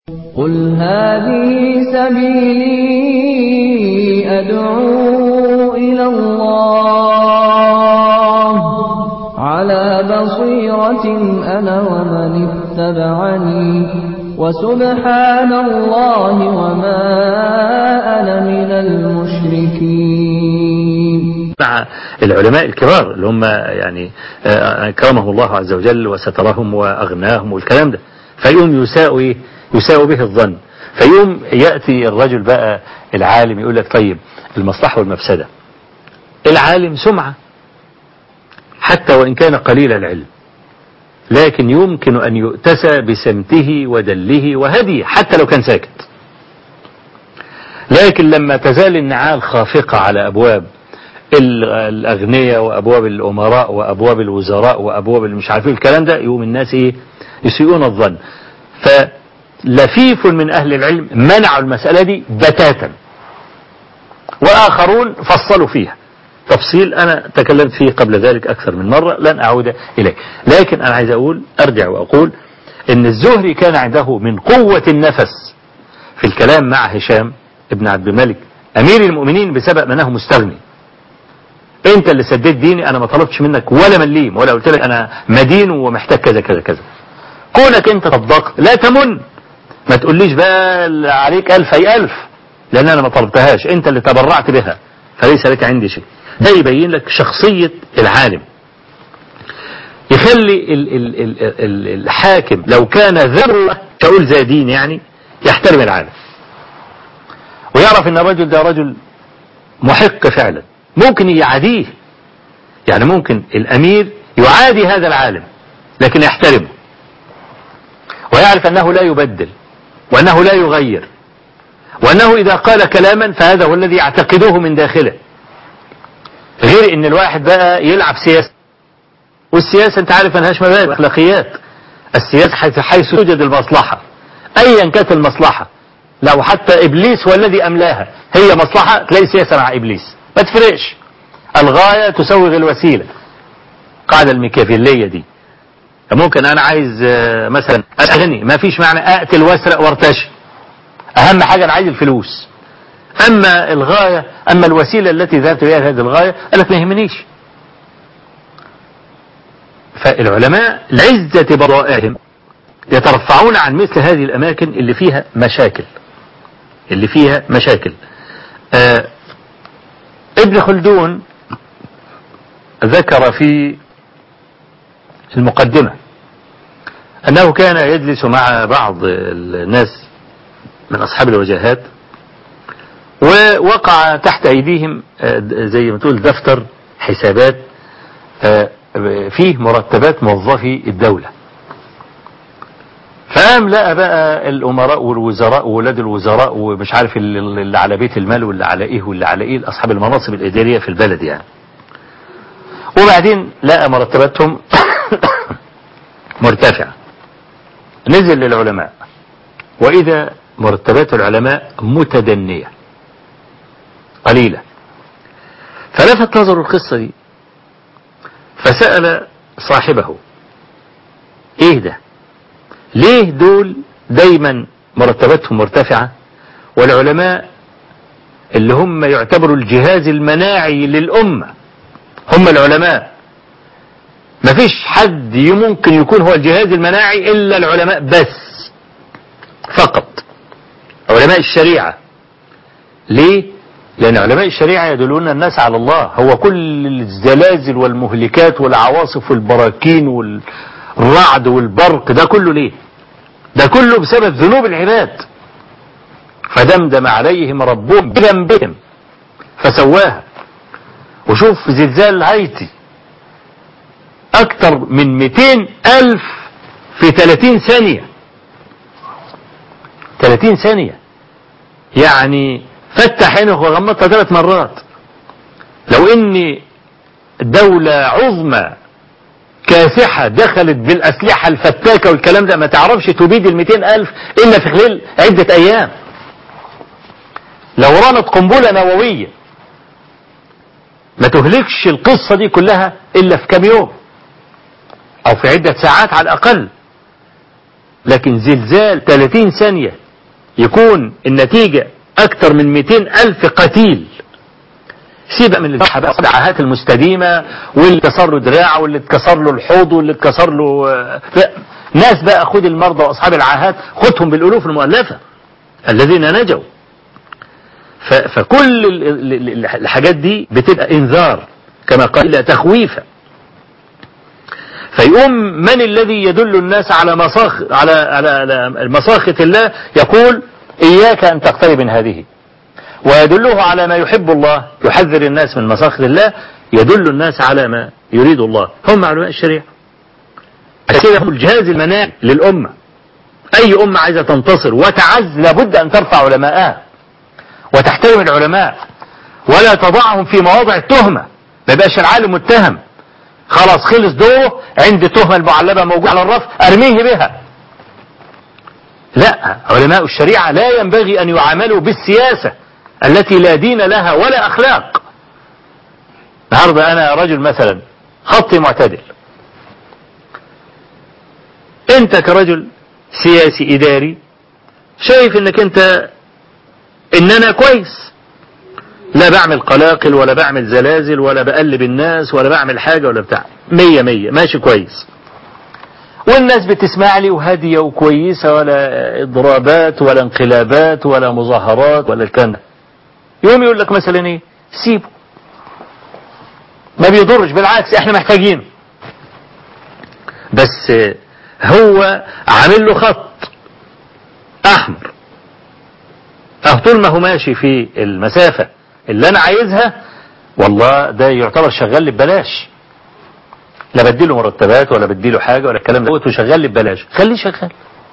قل هذه سبيلي أدعو إلى الله على بصيرة أنا ومن اتبعني وسبحان الله وما أنا من المشركين مع العلماء الكبار اللي هم يعني أكرمهم الله عز وجل وسترهم وأغناهم والكلام ده فيقوم يساء إيه؟ يساء به الظن فيوم يأتي الرجل بقى العالم يقول لك طيب المصلحة والمفسدة العالم سمعة حتى وإن كان قليل العلم لكن يمكن أن يؤتسى بسمته ودله وهديه حتى لو كان ساكت لكن لما تزال النعال خافقة على أبواب الأغنياء وأبواب الأمراء وأبواب الوزراء وأبواب مش عارفين الكلام ده يقوم الناس إيه يسيئون الظن فلفيف من أهل العلم منعوا المسألة دي بتاتا وآخرون فصلوا فيها تفصيل أنا تكلمت فيه قبل ذلك أكثر من مرة لن أعود إليه لكن أنا عايز أقول أرجع وأقول إن الزهري كان عنده من قوة النفس في الكلام مع هشام ابن عبد الملك أمير المؤمنين بسبب أنه مستغني أنت اللي سديت ديني أنا ما طلبتش منك ولا مليم ولا قلت لك أنا مدين ومحتاج كذا كذا كذا كونك أنت طبقت لا تمن ما تقوليش بقى عليك ألف أي ألف لأن أنا ما طلبتهاش أنت اللي تبرعت بها فليس لك عندي شيء ده يبين لك شخصية العالم يخلي ال ال ال ال الحاكم لو كان ذرة تقول زي دين يعني يحترم العالم ويعرف ان الرجل ده رجل محق فعلا ممكن يعاديه يعني ممكن الامير يعادي هذا العالم لكن يحترمه ويعرف انه لا يبدل وانه لا يغير وانه اذا قال كلاما فهذا هو الذي يعتقدوه من داخله غير ان الواحد بقى يلعب سياسة والسياسة انت عارف انهاش مبادئ اخلاقيات السياسة حيث توجد المصلحة ايا كانت المصلحة لو حتى ابليس هو الذي املاها هي مصلحة تلاقي سياسة مع ابليس ما تفرقش الغاية تسوغ الوسيلة قاعدة الميكافيلية دي ممكن انا عايز مثلا اغني ما فيش معنى اقتل واسرق وارتشي اهم حاجة انا عايز الفلوس أما الغاية أما الوسيلة التي ذهبت بها هذه الغاية قالت ما يهمنيش فالعلماء لعزة بضائعهم يترفعون عن مثل هذه الأماكن اللي فيها مشاكل اللي فيها مشاكل آه ابن خلدون ذكر في المقدمة أنه كان يجلس مع بعض الناس من أصحاب الوجاهات ووقع تحت أيديهم زي ما تقول دفتر حسابات فيه مرتبات موظفي الدولة فقام لقى بقى الأمراء والوزراء وولاد الوزراء ومش عارف اللي على بيت المال واللي على إيه واللي على إيه أصحاب المناصب الإدارية في البلد يعني وبعدين لقى مرتباتهم مرتفعة نزل للعلماء وإذا مرتبات العلماء متدنية قليلة فلفت نظر القصة دي فسأل صاحبه ايه ده ليه دول دايما مرتباتهم مرتفعة والعلماء اللي هم يعتبروا الجهاز المناعي للأمة هم العلماء مفيش حد ممكن يكون هو الجهاز المناعي إلا العلماء بس فقط علماء الشريعة ليه لأن علماء الشريعة يدلون الناس على الله هو كل الزلازل والمهلكات والعواصف والبراكين والرعد والبرق ده كله ليه ده كله بسبب ذنوب العباد فدمدم عليهم ربهم بذنبهم فسواها وشوف زلزال هايتي أكثر من 200 ألف في 30 ثانية 30 ثانية يعني فتح عينه وغمضها ثلاث مرات لو ان دولة عظمى كاسحة دخلت بالأسلحة الفتاكة والكلام ده ما تعرفش تبيد المئتين ألف إلا في خلال عدة أيام لو رمت قنبلة نووية ما تهلكش القصة دي كلها إلا في كام يوم أو في عدة ساعات على الأقل لكن زلزال 30 ثانية يكون النتيجة أكثر من 200 ألف قتيل سيبك من البحث بقى العاهات المستديمة واللي اتكسر له دراع واللي اتكسر له الحوض واللي اتكسر له آه، ف- ناس بقى خد المرضى واصحاب العاهات خدهم بالالوف المؤلفة الذين نجوا ف- فكل ال- ال- ال- الحاجات دي بتبقى انذار كما قال تخويفا فيقوم من الذي يدل الناس على مصاخ على على على مساخة الله يقول إياك أن تقترب من هذه ويدله على ما يحب الله يحذر الناس من مساخة الله يدل الناس على ما يريد الله هم علماء الشريعة عشان كده هم الجهاز المناعي للأمة أي أمة عايزة تنتصر وتعز لابد أن ترفع علماءها وتحترم العلماء ولا تضعهم في مواضع التهمة ما يبقاش العالم متهم خلاص خلص دوره عند التهمة المعلبة موجودة على الرف أرميه بها لا علماء الشريعة لا ينبغي أن يعاملوا بالسياسة التي لا دين لها ولا أخلاق النهاردة أنا رجل مثلا خطي معتدل أنت كرجل سياسي إداري شايف أنك أنت إن أنا كويس لا بعمل قلاقل ولا بعمل زلازل ولا بقلب الناس ولا بعمل حاجة ولا بتاع مية مية ماشي كويس والناس بتسمع لي وهادية وكويسة ولا اضرابات ولا انقلابات ولا مظاهرات ولا الكلام ده يوم يقول لك مثلا ايه سيبه ما بيضرش بالعكس احنا محتاجينه بس هو عامل له خط احمر اه طول ما هو ماشي في المسافة اللي انا عايزها والله ده يعتبر شغال لي ببلاش لا بديله مرتبات ولا بديله حاجة ولا الكلام ده وشغال لي ببلاش خليه شغال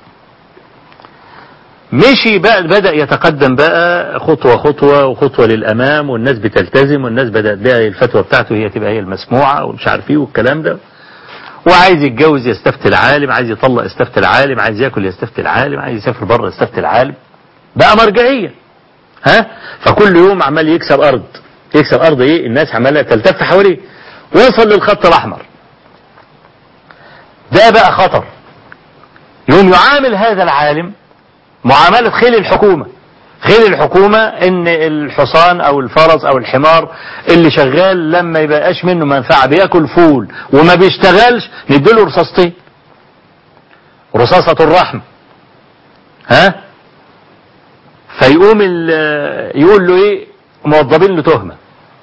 مشي بقى بدأ يتقدم بقى خطوة خطوة وخطوة للأمام والناس بتلتزم والناس بدأت بقى الفتوى بتاعته هي تبقى هي المسموعة ومش عارف ايه والكلام ده وعايز يتجوز يستفتي العالم عايز يطلق يستفتي العالم عايز ياكل يستفتي العالم عايز يسافر بره يستفتي العالم بقى مرجعية ها فكل يوم عمال يكسب أرض يكسب أرض ايه الناس عمالة تلتف حواليه وصل للخط الأحمر ده بقى خطر يوم يعامل هذا العالم معاملة خيل الحكومة خيل الحكومة ان الحصان او الفرس او الحمار اللي شغال لما يبقاش منه منفعة بياكل فول وما بيشتغلش نديله رصاصتين رصاصة الرحمة ها فيقوم يقول له ايه موظبين له تهمة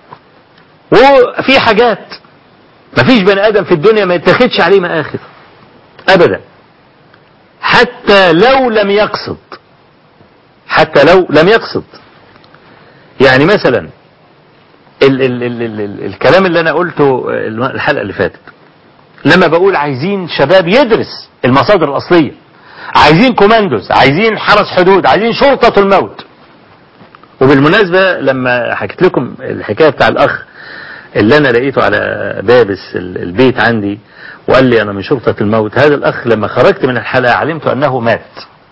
وفي حاجات مفيش بني ادم في الدنيا ما يتخدش عليه مآخذ ابدا حتى لو لم يقصد حتى لو لم يقصد يعني مثلا ال ال ال ال ال الكلام اللي انا قلته الحلقة اللي فاتت لما بقول عايزين شباب يدرس المصادر الاصلية عايزين كوماندوز عايزين حرس حدود عايزين شرطة الموت وبالمناسبة لما حكيت لكم الحكاية بتاع الاخ اللي انا لقيته على باب البيت عندي وقال لي انا من شرطة الموت هذا الاخ لما خرجت من الحلقة علمت انه مات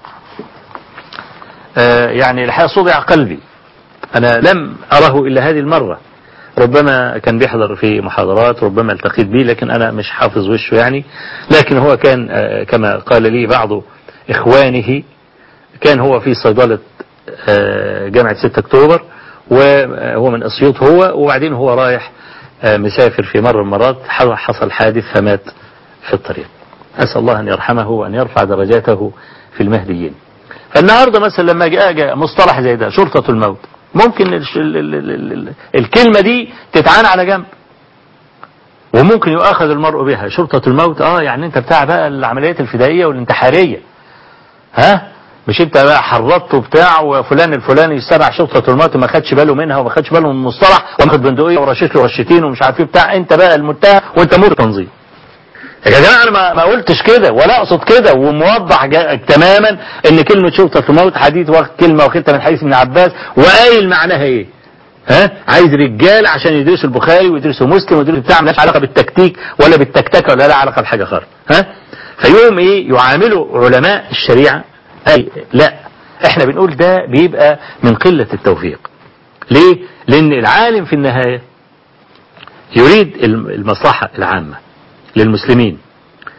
آه يعني الحقيقة صدع قلبي انا لم اره الا هذه المرة ربما كان بيحضر في محاضرات ربما التقيت به لكن انا مش حافظ وشه يعني لكن هو كان آه كما قال لي بعض اخوانه كان هو في صيدلة آه جامعة 6 اكتوبر وهو من اسيوط هو وبعدين هو رايح مسافر في مرة من المرات حصل حادث فمات في الطريق أسأل الله أن يرحمه وأن يرفع درجاته في المهديين فالنهاردة مثلا لما جاء, جاء مصطلح زي ده شرطة الموت ممكن ال ال ال ال ال الكلمة دي تتعان على جنب وممكن يؤخذ المرء بها شرطة الموت اه يعني انت بتاع بقى العمليات الفدائية والانتحارية ها مش انت بقى حرضت وبتاع وفلان الفلاني يستبع شرطة الموت ما خدش باله منها وما خدش باله من المصطلح واخد بندقية ورشيت له رشتين ومش عارف ايه بتاع انت بقى المتهم وانت مور تنظيم يا جماعة انا ما, ما قلتش كده ولا اقصد كده وموضح تماما ان كلمة شرطة الموت حديث واخد كلمة واخدتها من حديث ابن عباس وقايل معناها ايه ها عايز رجال عشان يدرسوا البخاري ويدرسوا مسلم ويدرسوا بتاع مالهاش علاقة بالتكتيك ولا بالتكتكة ولا لها علاقة بحاجة خالص ها فيوم ايه يعاملوا علماء الشريعة أي لا احنا بنقول ده بيبقى من قلة التوفيق ليه لان العالم في النهاية يريد المصلحة العامة للمسلمين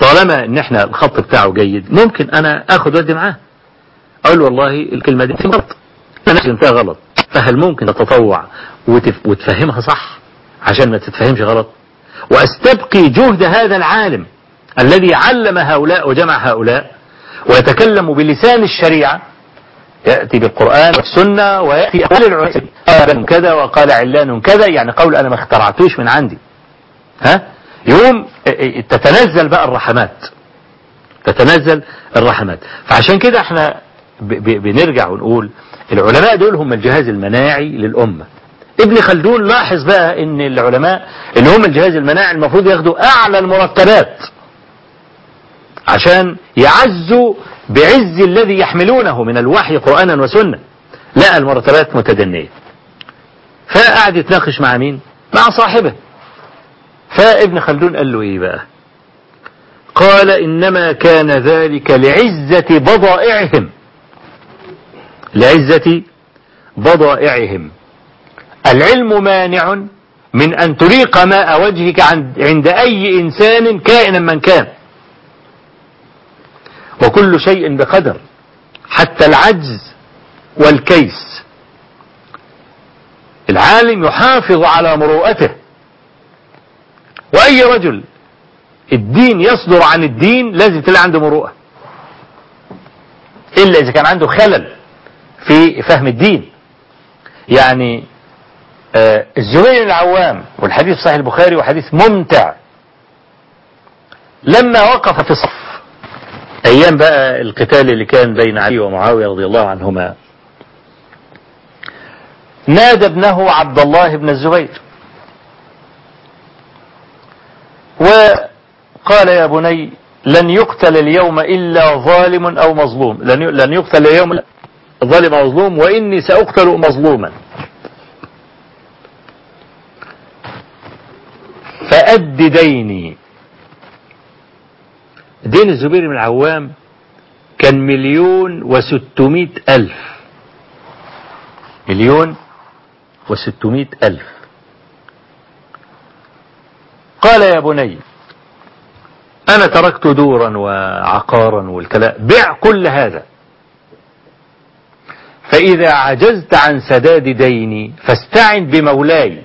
طالما ان احنا الخط بتاعه جيد ممكن انا اخد ودي معاه اقول والله الكلمة دي غلط انا فهمتها غلط فهل ممكن تتطوع وتف... وتفهمها صح عشان ما تتفهمش غلط واستبقي جهد هذا العالم الذي علم هؤلاء وجمع هؤلاء ويتكلم بلسان الشريعة يأتي بالقرآن والسنة ويأتي أقوال العلماء قال كذا وقال علان كذا يعني قول أنا ما اخترعتوش من عندي ها يوم تتنزل بقى الرحمات تتنزل الرحمات فعشان كده احنا ب ب بنرجع ونقول العلماء دول هم الجهاز المناعي للأمة ابن خلدون لاحظ بقى ان العلماء اللي هم الجهاز المناعي المفروض ياخدوا اعلى المرتبات عشان يعزوا بعز الذي يحملونه من الوحي قرآنا وسنة لا المرتبات متدنية فقعد يتناقش مع مين مع صاحبه فابن خلدون قال له ايه بقى قال انما كان ذلك لعزة بضائعهم لعزة بضائعهم العلم مانع من أن تريق ماء وجهك عند أي إنسان كائنا من كان وكل شيء بقدر حتى العجز والكيس العالم يحافظ على مروءته وأي رجل الدين يصدر عن الدين لازم تلاقي عنده مروءة إلا إذا كان عنده خلل في فهم الدين يعني آه الزبير العوام والحديث صحيح البخاري وحديث ممتع لما وقف في الصف أيام بقى القتال اللي كان بين علي ومعاوية رضي الله عنهما نادى ابنه عبد الله بن الزبير وقال يا بني لن يقتل اليوم إلا ظالم أو مظلوم لن يقتل اليوم ظالم أو مظلوم وإني سأقتل مظلوما فأد ديني دين الزبير بن العوام كان مليون وستمائة ألف مليون وستمائة ألف قال يا بني أنا تركت دورا وعقارا والكلام بع كل هذا فإذا عجزت عن سداد ديني فاستعن بمولاي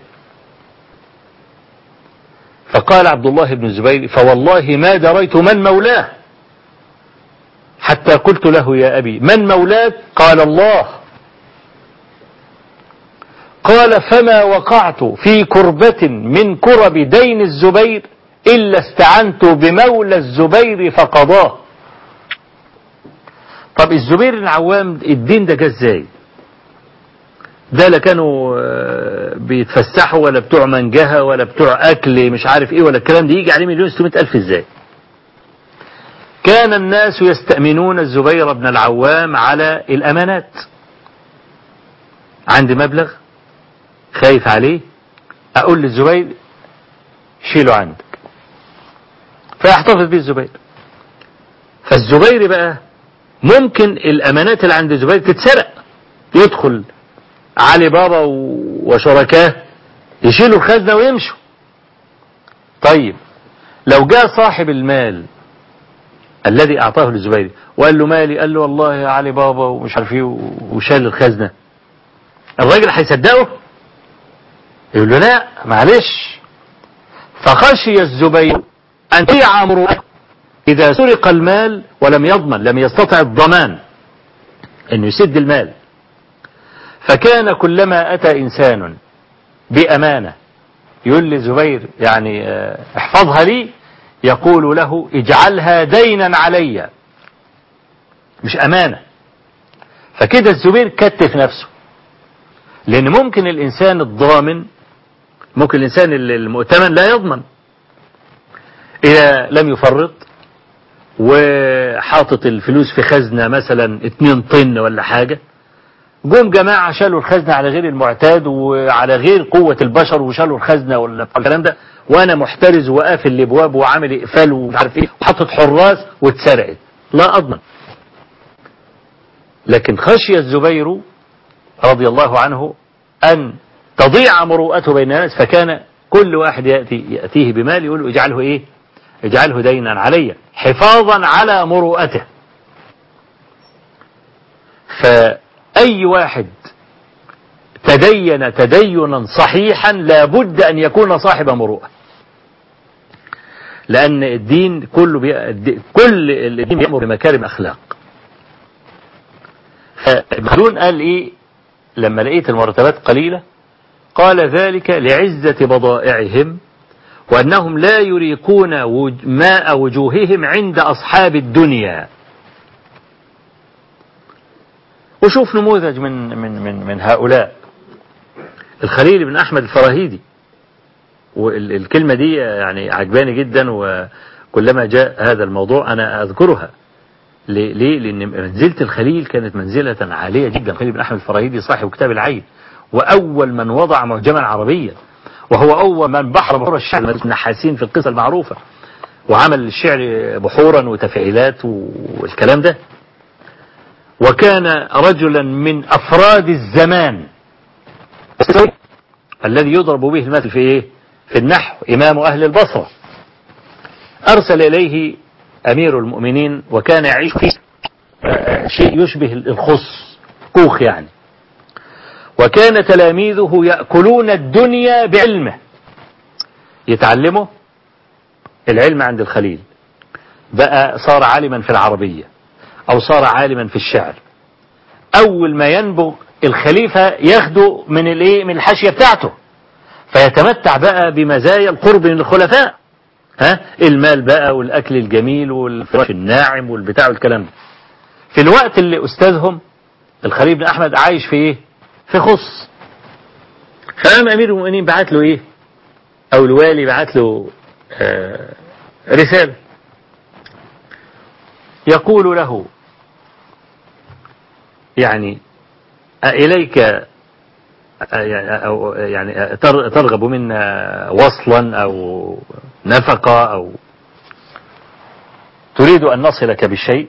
فقال عبد الله بن الزبير فوالله ما دريت من مولاه حتى قلت له يا أبي من مولاك قال الله قال فما وقعت في كربة من كرب دين الزبير إلا استعنت بمولى الزبير فقضاه طب الزبير العوام الدين ده جه ازاي ده لا كانوا بيتفسحوا ولا بتوع منجهة ولا بتوع أكل مش عارف إيه ولا الكلام ده يجي عليه مليون ستمائة ألف إزاي كان الناس يستأمنون الزبير بن العوام على الأمانات عندي مبلغ خايف عليه أقول للزبير شيله عندك فيحتفظ به الزبير فالزبير بقى ممكن الأمانات اللي عند الزبير تتسرق يدخل علي بابا وشركاه يشيلوا الخزنة ويمشوا طيب لو جاء صاحب المال الذي أعطاه للزبير وقال له مالي قال له والله يا علي بابا ومش عارف ايه وشال الخزنة الراجل هيصدقه يقول له لا معلش فخشي الزبير أن تيع مروءته إذا سرق المال ولم يضمن لم يستطع الضمان أنه يسد المال فكان كلما أتى إنسان بأمانة يقول لزبير يعني احفظها لي يقول له اجعلها دينا علي مش أمانة فكده الزبير كتف نفسه لأن ممكن الإنسان الضامن ممكن الإنسان المؤتمن لا يضمن إذا لم يفرط وحاطط الفلوس في خزنة مثلا 2 طن ولا حاجة جم جماعة شالوا الخزنة على غير المعتاد وعلى غير قوة البشر وشالوا الخزنة ولا الكلام ده وانا محترز وقافل الابواب وعامل اقفال ومش عارف ايه وحطت حراس واتسرقت لا اضمن لكن خشي الزبير رضي الله عنه ان تضيع مروءته بين الناس فكان كل واحد يأتي يأتيه بمال يقول له اجعله ايه اجعله دينا علي حفاظا على مروءته فأي واحد تدين تدينا صحيحا لابد أن يكون صاحب مروءة لأن الدين كله بي... الد- كل الدين بيأمر بمكارم الأخلاق فابن قال إيه لما لقيت المرتبات قليلة قال ذلك لعزة بضائعهم وأنهم لا يريقون وج- ماء وجوههم عند أصحاب الدنيا وشوف نموذج من من من من هؤلاء الخليل بن أحمد الفراهيدي والكلمة دي يعني عجباني جدا وكلما جاء هذا الموضوع أنا أذكرها ليه؟ ليه؟ لأن منزلة الخليل كانت منزلة عالية جدا الخليل بن أحمد الفراهيدي صاحب كتاب العين وأول من وضع معجما عربيا وهو أول من بحر بحور الشعر النحاسين في القصة المعروفة وعمل الشعر بحورا وتفعيلات والكلام ده وكان رجلا من أفراد الزمان الذي يضرب به المثل في إيه؟ في النحو إمام أهل البصرة أرسل إليه أمير المؤمنين وكان يعيش في شيء يشبه الخص كوخ يعني وكان تلاميذه يأكلون الدنيا بعلمه يتعلموا العلم عند الخليل بقى صار عالما في العربية أو صار عالما في الشعر أول ما ينبغ الخليفة ياخده من الايه من الحاشية بتاعته فيتمتع بقى بمزايا القرب من الخلفاء ها المال بقى والأكل الجميل والفراش الناعم والبتاع والكلام ده في الوقت اللي أستاذهم الخليل بن أحمد عايش في إيه في خص فقام أمير المؤمنين بعت له إيه أو الوالي بعت له آه رسالة يقول له يعني إليك أو يعني ترغب منا وصلا أو نفقة أو تريد أن نصلك بشيء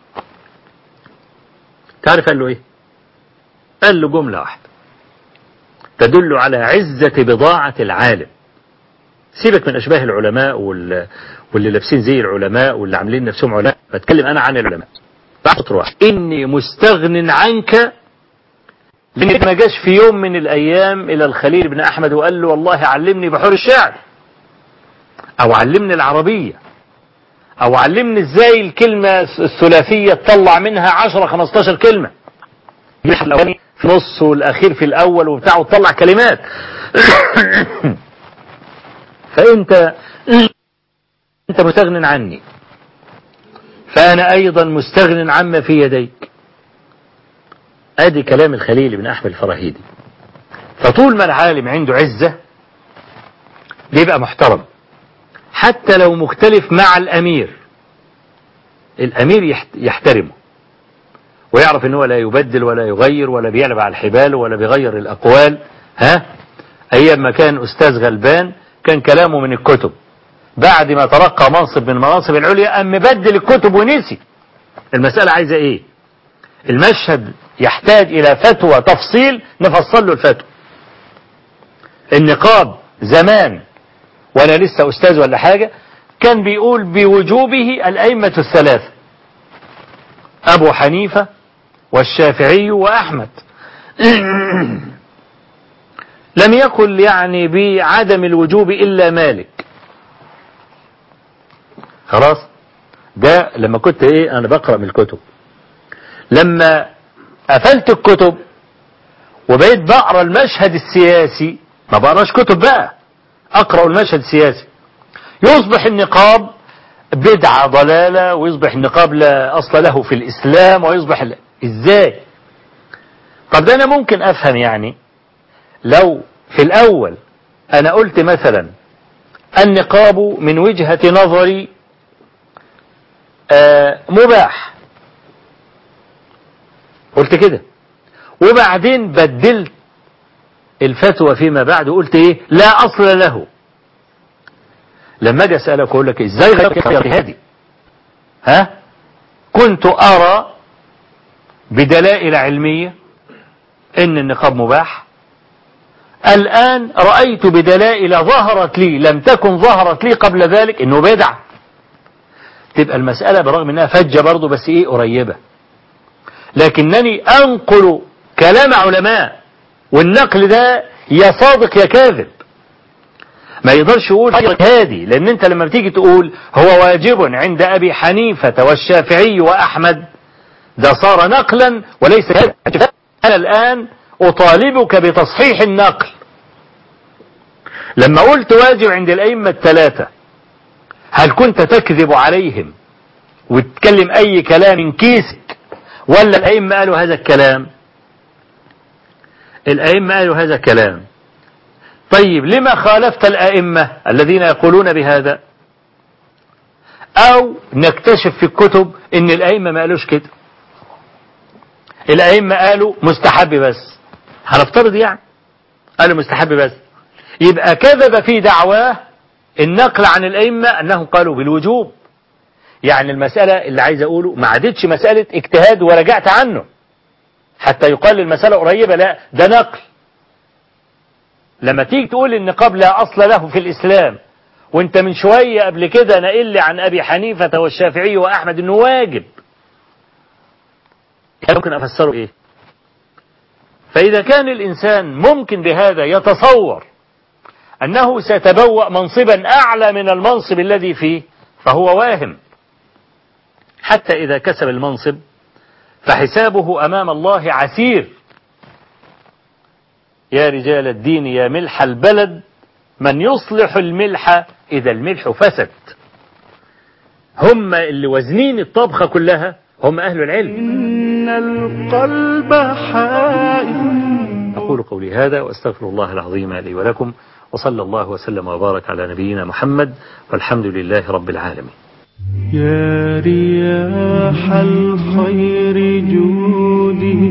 تعرف قال له إيه قال له جملة واحدة تدل على عزة بضاعة العالم سيبك من أشباه العلماء وال... واللي لابسين زي العلماء واللي عاملين نفسهم علماء بتكلم أنا عن العلماء تروح إني مستغن عنك لأن ما جاش في يوم من الأيام إلى الخليل بن أحمد وقال له والله علمني بحور الشعر أو علمني العربية أو علمني إزاي الكلمة الثلاثية تطلع منها 10 15 كلمة الأولاني في نص والأخير في الأول وبتاع وتطلع كلمات فأنت أنت مستغن عني فأنا أيضا مستغن عما في يديك ادي كلام الخليل بن احمد الفراهيدي فطول ما العالم عنده عزة بيبقى محترم حتى لو مختلف مع الامير الامير يحترمه ويعرف ان هو لا يبدل ولا يغير ولا بيعلب على الحبال ولا بيغير الاقوال ها ايام ما كان استاذ غلبان كان كلامه من الكتب بعد ما ترقى منصب من المناصب العليا قام مبدل الكتب ونسي المسألة عايزة ايه المشهد يحتاج إلى فتوى تفصيل نفصل له الفتوى النقاب زمان وأنا لسه أستاذ ولا حاجة كان بيقول بوجوبه الأئمة الثلاثة أبو حنيفة والشافعي وأحمد لم يقل يعني بعدم الوجوب إلا مالك خلاص ده لما كنت ايه انا بقرأ من الكتب لما قفلت الكتب وبقيت بقرا المشهد السياسي ما بقراش كتب بقى اقرا المشهد السياسي يصبح النقاب بدعة ضلالة ويصبح النقاب لا أصل له في الإسلام ويصبح ال... إزاي طب ده أنا ممكن أفهم يعني لو في الأول أنا قلت مثلا النقاب من وجهة نظري آه مباح قلت كده وبعدين بدلت الفتوى فيما بعد وقلت ايه لا اصل له لما اجي اسالك اقول لك ازاي غيرت هذه ها كنت ارى بدلائل علميه ان النقاب مباح الان رايت بدلائل ظهرت لي لم تكن ظهرت لي قبل ذلك انه بدع تبقى المسألة برغم انها فجة برضه بس ايه قريبة لكنني انقل كلام علماء والنقل ده يا صادق يا كاذب ما يقدرش يقول هادي لان انت لما بتيجي تقول هو واجب عند ابي حنيفة والشافعي واحمد ده صار نقلا وليس انا الان اطالبك بتصحيح النقل لما قلت واجب عند الائمة الثلاثة هل كنت تكذب عليهم وتتكلم اي كلام من كيسك ولا الائمة قالوا هذا الكلام الائمة قالوا هذا الكلام طيب لما خالفت الائمة الذين يقولون بهذا او نكتشف في الكتب ان الائمة ما قالوش كده الائمة قالوا مستحب بس هنفترض يعني قالوا مستحب بس يبقى كذب في دعواه النقل عن الأئمة أنهم قالوا بالوجوب يعني المسألة اللي عايز أقوله ما عادتش مسألة اجتهاد ورجعت عنه حتى يقال المسألة قريبة لا ده نقل لما تيجي تقول ان قبل أصل له في الإسلام وانت من شوية قبل كده نقل لي عن أبي حنيفة والشافعي وأحمد انه واجب ممكن أفسره إيه فإذا كان الإنسان ممكن بهذا يتصور أنه سيتبوأ منصبا أعلى من المنصب الذي فيه فهو واهم حتى إذا كسب المنصب فحسابه أمام الله عسير يا رجال الدين يا ملح البلد من يصلح الملح إذا الملح فسد هم اللي وزنين الطبخة كلها هم أهل العلم إن القلب حائف أقول قولي هذا وأستغفر الله العظيم لي ولكم وصلى الله وسلم وبارك على نبينا محمد والحمد لله رب العالمين يا رياح الخير جودي